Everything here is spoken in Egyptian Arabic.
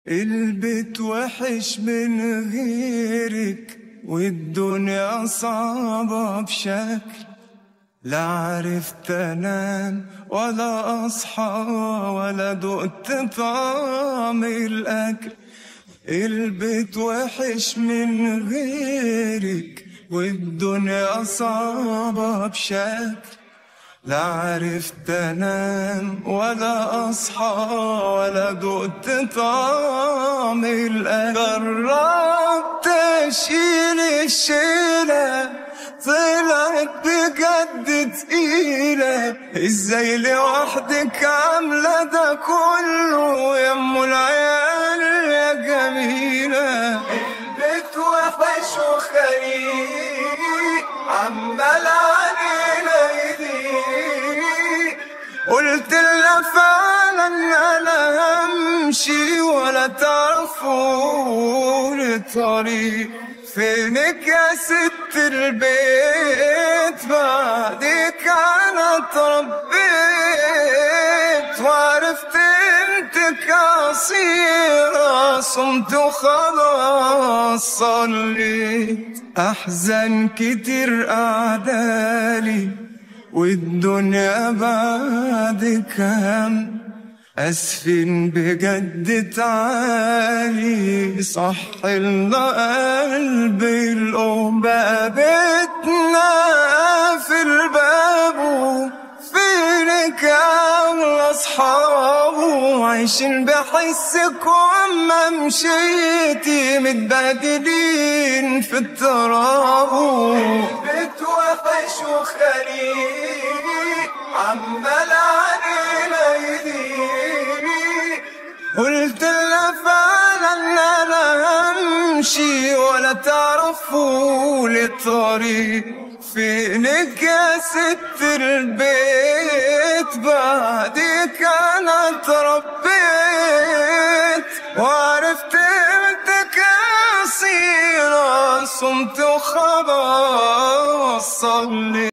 البيت وحش من غيرك والدنيا صعبة بشكل لا عرفت انام ولا اصحى ولا دقت طعم الاكل البيت وحش من غيرك والدنيا صعبة بشكل لا عرفت انام ولا اصحى ولا دقت طعم الاكل جربت اشيل الشيله طلعت بجد تقيلة ازاي لوحدك عاملة ده كله يا ام العيال يا جميلة البيت وحش وخريق عمال علينا يضيق قلت لها فعلا انا همشي ولا تعرفوا الطريق فينك يا ست البيت بعدك انا اتربيت وعرفت انت قصيرة صمت وخلاص صليت احزان كتير قعدالي والدنيا بعدك هم أسفين بجد تعالي صح لنا قلبي الأم بقى بيتنا في الباب فينك يا أصحابه عايشين بحسكم ما مشيتي متبهدلين في التراب بيت وحش وخريق عمال علينا يضيق قلت لها فعلا انا همشي ولا تعرفوا لي الطريق فينك يا ست البيت بعدك انا اتربيت وعرفت قيمتك قصيرة صمت وخلاص صليت